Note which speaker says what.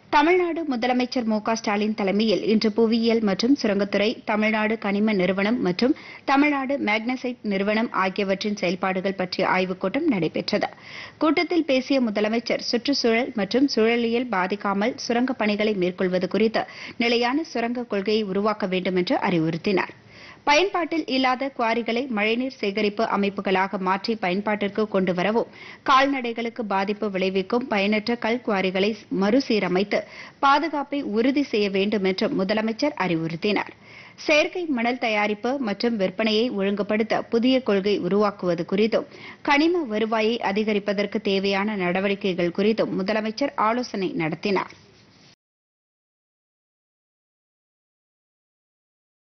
Speaker 1: தமிழ்நாடு முதலமைச்சர் மு க ஸ்டாலின் தலைமையில் இன்று புவியியல் மற்றும் சுரங்கத்துறை தமிழ்நாடு கனிம நிறுவனம் மற்றும் தமிழ்நாடு மேக்னசைட் நிறுவனம் ஆகியவற்றின் செயல்பாடுகள் பற்றிய ஆய்வுக் கூட்டம் நடைபெற்றது கூட்டத்தில் பேசிய முதலமைச்சர் சுற்றுச்சூழல் மற்றும் சூழலியல் பாதிக்காமல் சுரங்கப் பணிகளை மேற்கொள்வது குறித்து நிலையான சுரங்க கொள்கையை உருவாக்க வேண்டும் என்று அறிவுறுத்தினார் பயன்பாட்டில் இல்லாத குவாரிகளை மழைநீர் சேகரிப்பு அமைப்புகளாக மாற்றி பயன்பாட்டிற்கு கொண்டு வரவும் கால்நடைகளுக்கு பாதிப்பு விளைவிக்கும் பயனற்ற கல் குவாரிகளை மறுசீரமைத்து பாதுகாப்பை உறுதி செய்ய வேண்டும் என்றும் முதலமைச்சர் அறிவுறுத்தினார் செயற்கை மணல் தயாரிப்பு மற்றும் விற்பனையை ஒழுங்குபடுத்த புதிய கொள்கை உருவாக்குவது குறித்தும் கனிம வருவாயை அதிகரிப்பதற்கு தேவையான நடவடிக்கைகள் குறித்தும் முதலமைச்சர் ஆலோசனை நடத்தினார்